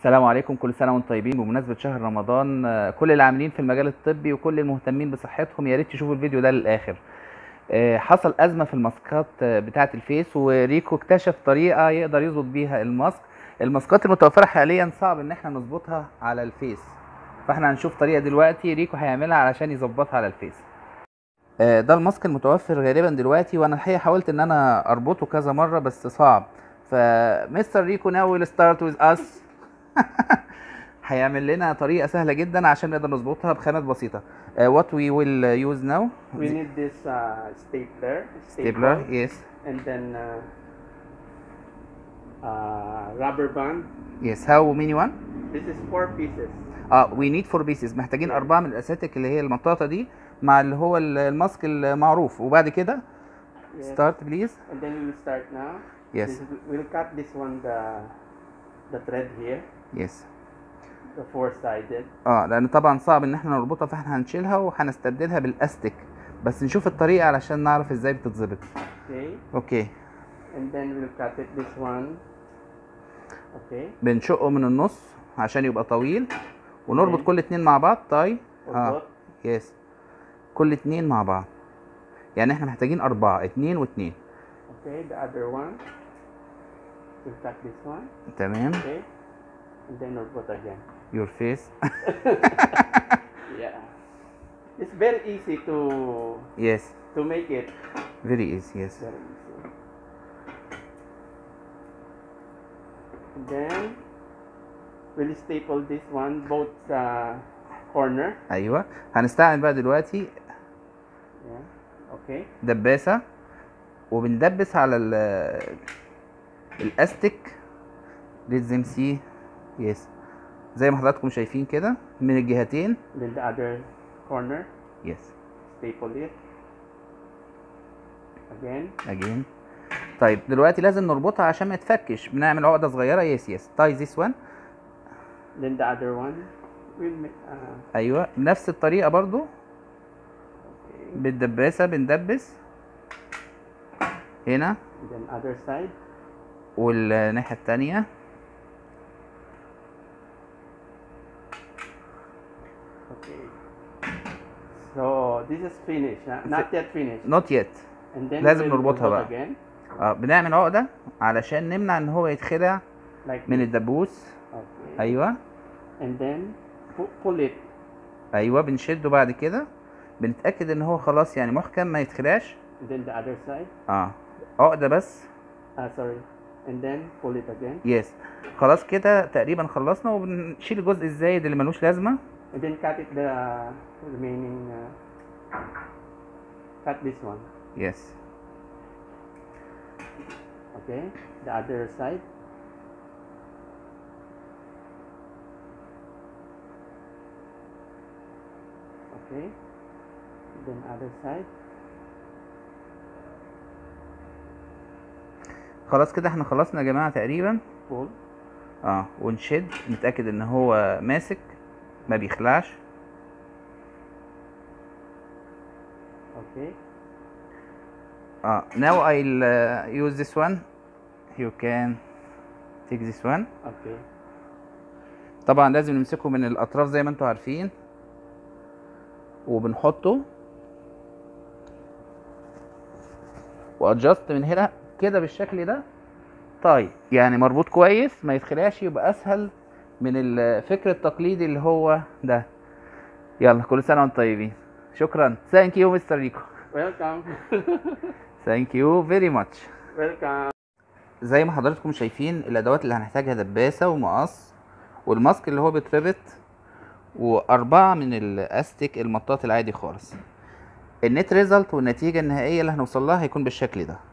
السلام عليكم كل سنه وانتم طيبين بمناسبه شهر رمضان آه، كل العاملين في المجال الطبي وكل المهتمين بصحتهم يا ريت تشوفوا الفيديو ده للاخر آه، حصل ازمه في الماسكات آه، بتاعه الفيس وريكو اكتشف طريقه يقدر يظبط بيها الماسك الماسكات المتوفره حاليا صعب ان احنا نظبطها على الفيس فاحنا هنشوف طريقه دلوقتي ريكو هيعملها علشان يظبطها على الفيس آه، ده الماسك المتوفر غالبا دلوقتي وانا الحقيقه حاولت ان انا اربطه كذا مره بس صعب فمستر ريكو ناو ويل ستارت ويز اس هيعمل لنا طريقه سهله جدا عشان نقدر نظبطها بخامات بسيطه وات وي ويل يوز ناو We need this uh, stapler, stapler yes and then uh, uh, rubber band. yes how many one This is four pieces. اه we need four pieces محتاجين اربعه من الاساتك اللي هي المطاطه دي مع اللي هو ال- الماسك المعروف وبعد كده Yes. start please And then we will start now. Yes. This, we'll cut this one the the thread here, yes the four sided. اه لان طبعا صعب ان احنا نربطها فاحنا هنشيلها وهنستبدلها بالاستك بس نشوف الطريقه علشان نعرف ازاي بتتظبط Okay. اوكي And then we'll cut it this one. Okay. بنشقه من النص عشان يبقى طويل ونربط Okay. كل اتنين مع بعض طاي For اه both. يس كل اتنين مع بعض يعني احنا محتاجين اربعة اتنين واتنين Okay. The other one. We'll cut this one. تمام Okay. And then we'll put again. your face Yeah. It's very easy to yes to make it. very easy yes Very easy. And then we'll staple this one both uh, corner. ايوه هنستعمل بقى دلوقتي Yeah. Okay. دباسة وبندبس على ال الاستك let them see yes زي ما حضراتكم شايفين كده من الجهتين Then the other corner, yes staple it. Again. again طيب دلوقتي لازم نربطها عشان ما تفكش بنعمل عقدة صغيرة يس يس tie this one Then the other one. We'll make. Uh, ايوه بنفس الطريقة برضو okay. بالدباسة بندبس هنا And then other side. والناحية التانية Okay. So this is finished. huh? Not yet finished. not yet And then لازم we'll نربطها robot بقى. again. اه بنعمل عقدة علشان نمنع ان هو يتخدع Like من this. الدبوس Okay. ايوه And then pu- pull it. ايوه بنشده بعد كده بنتاكد ان هو خلاص يعني محكم ما يتخدعش And then the other side. اه عقده بس Ah, sorry. And then pull it again. يس خلاص كده تقريبا خلصنا وبنشيل الجزء الزايد اللي ملوش لازمه And then cut it the remaining. Uh, cut this one. يس Okay. The other side. Okay. Then other side. خلاص كده احنا خلصنا يا جماعه تقريبا Pull. اه ونشد نتاكد ان هو ماسك ما بيخلعش Okay. اه now I'll uh, use this one you can take this one Okay. طبعا لازم نمسكه من الاطراف زي ما انتم عارفين وبنحطه وادجست من هنا كده بالشكل ده طيب يعني مربوط كويس ما يتخلعش يبقى اسهل من الفكر التقليدي اللي هو ده يلا كل سنه وانتم طيبين شكرا ثانك يو مستر ريكو Welcome. ثانك يو فيري ماتش Welcome. زي ما حضراتكم شايفين الادوات اللي هنحتاجها دباسه ومقص والماسك اللي هو بيتربط واربعه من الاستيك المطاط العادي خالص النت ريزلت والنتيجه النهائيه اللي هنوصل لها هيكون بالشكل ده